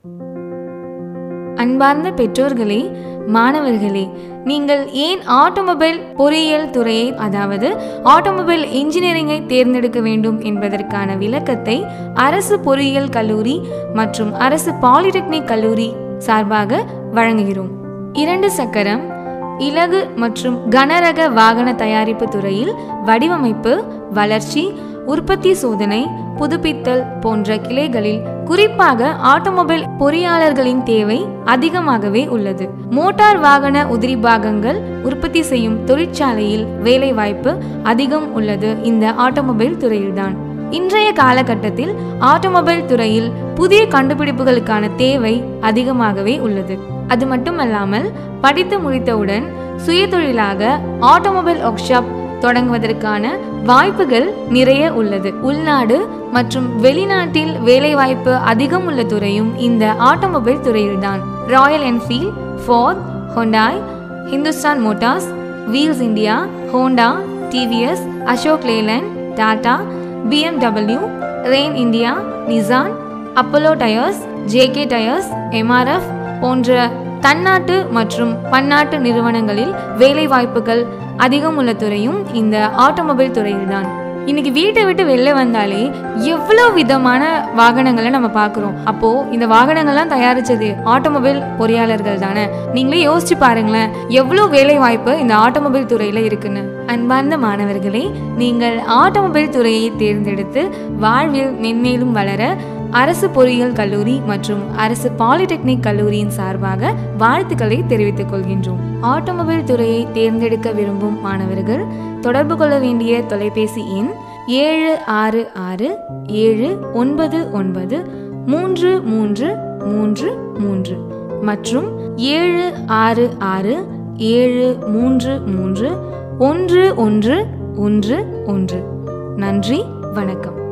அன்பார்ந்த பெற்றோர்களே மாணவர்களே நீங்கள் ஏன் ஆட்டோமொபைல் பொறியியல் துறையை அதாவது ஆட்டோமொபைல் இன்ஜினியரிங்கை தேர்ந்தெடுக்க வேண்டும் என்பதற்கான விளக்கத்தை அரசு பொறியியல் கல்லூரி மற்றும் அரசு பாலிடெக்னிக் கல்லூரி சார்பாக வழங்குகிறோம் இரண்டு சக்கரம் இலகு மற்றும் கனரக வாகன தயாரிப்பு துறையில் வடிவமைப்பு வளர்ச்சி உற்பத்தி சோதனை புதுப்பித்தல் போன்ற கிளைகளில் குறிப்பாக ஆட்டோமொபைல் பொறியாளர்களின் தேவை அதிகமாகவே உள்ளது மோட்டார் வாகன உதிரி பாகங்கள் உற்பத்தி செய்யும் தொழிற்சாலையில் வேலைவாய்ப்பு அதிகம் உள்ளது இந்த ஆட்டோமொபைல் துறையில்தான் இன்றைய காலகட்டத்தில் ஆட்டோமொபைல் துறையில் புதிய கண்டுபிடிப்புகளுக்கான தேவை அதிகமாகவே உள்ளது அது மட்டுமல்லாமல் படித்து முடித்தவுடன் சுயதொழிலாக ஆட்டோமொபைல் ஒர்க் ஷாப் தொடங்குவதற்கான வாய்ப்புகள் நிறைய உள்ளது உள்நாடு மற்றும் வெளிநாட்டில் வேலைவாய்ப்பு அதிகம் உள்ள துறையும் இந்த ஆட்டோமொபைல் துறையில்தான் Royal Enfield Ford Hyundai Hindustan Motors Wheels India Honda TVS Ashok Leyland Tata BMW Rain India Nissan Apollo Tyres JK Tyres MRF போன்ற தன்னாட்டு மற்றும் பன்னாட்டு நிறுவனங்களில் வேலைவாய்ப்புகள் அதிகம் உள்ள துறையும் இந்த ஆட்டோமொபைல் துறையில்தான் இன்னைக்கு வீட்டை விட்டு வெளில வந்தாலே எவ்வளோ விதமான வாகனங்களை நம்ம பார்க்குறோம் அப்போ இந்த வாகனங்கள்லாம் தயாரிச்சது ஆட்டோமொபைல் பொறியாளர்கள் தானே நீங்களே யோசிச்சு பாருங்களேன் எவ்வளோ வேலை வாய்ப்பு இந்த ஆட்டோமொபைல் துறையில இருக்குன்னு அன்பார்ந்த மாணவர்களே நீங்கள் ஆட்டோமொபைல் துறையை தேர்ந்தெடுத்து வாழ்வில் மென்மேலும் வளர அரசு பொறியியல் கல்லூரி மற்றும் அரசு பாலிடெக்னிக் கல்லூரியின் சார்பாக வாழ்த்துக்களை தெரிவித்துக் கொள்கின்றோம் ஆட்டோமொபைல் துறையை தேர்ந்தெடுக்க விரும்பும் மாணவர்கள் தொடர்பு கொள்ள வேண்டிய தொலைபேசி எண் ஏழு ஆறு ஆறு ஏழு ஒன்பது ஒன்பது மூன்று மூன்று மூன்று மூன்று மற்றும் ஏழு ஆறு ஆறு ஏழு மூன்று மூன்று ஒன்று ஒன்று ஒன்று ஒன்று நன்றி வணக்கம்